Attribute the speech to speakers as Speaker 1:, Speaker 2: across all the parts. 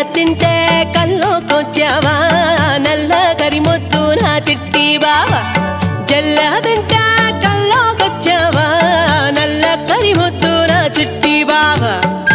Speaker 1: తింటే కల్లోకొచ్చావా నల్ల కరిమొద్దు నా చిట్టి బావా జల్ల తింటే కల్లోకొచ్చావా నల్ల కరిమొద్దు నా చిట్టి బావా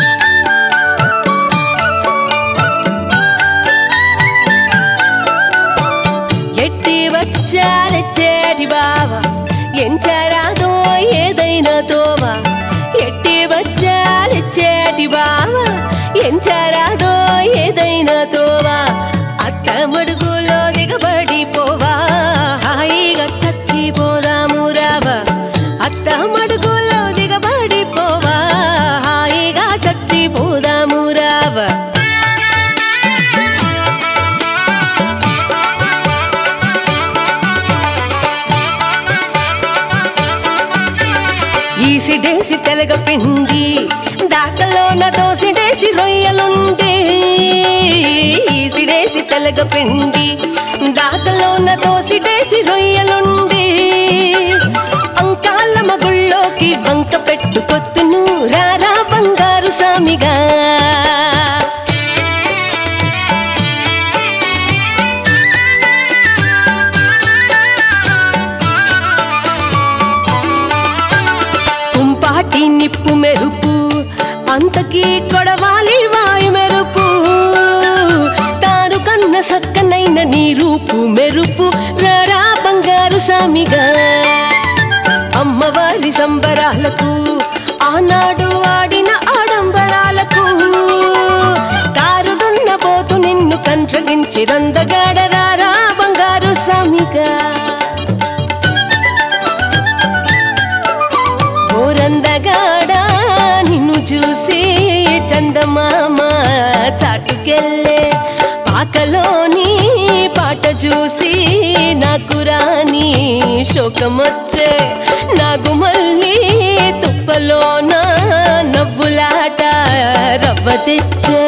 Speaker 1: ఎట్టి వచ్చారెచ్చేటి బావా ఎంచరాదో ఏదైనా తోవా ఎట్టి వచ్చారెచ్చేటి బావా ఎంచరాదో ఏదైనా తోవా అత్త మడుగులో దిగబడి పోవా హాయిగా చచ్చిపోదాము రావా అత్త మడుగులో దిగబడి పోవా హాయిగా చచ్చిపోదాము రావా ఈసిడేసి తెలగ పిండి దాకలోన దోసిడేసి రొయ్యలుండే ఈసిడేసి తెలగ పిండి దాకలోన దోసిడేసి రొయ్యలుండే అంకాల మగుళ్ళోకి వంక పెట్టుకొత్తును రారా బంగారు సామిగా కుంపాటి నిప్పు మెరుపు అంతకీ కొడవాలి వాయు మెరుపు తాను కన్న సక్కనైన నీ రూపు మెరుపు రారా బంగారు సామిగా అమ్మవారి సంబరాలకు ఆనాడు ఆడిన ఆడంబరాలకు కారుదున్న పోతు నిన్ను కంచగించి రందగాడరారా బంగారు సామిగా ఓరందగాడా నిన్ను చూసి చందమామ చాటుకెళ్ళే పాకలోని పాట చూసి నాకు రాని శోకమొచ్చే నాకు మళ్ళీ తుప్పలోన నవ్వులాట రవ్వ తెచ్చే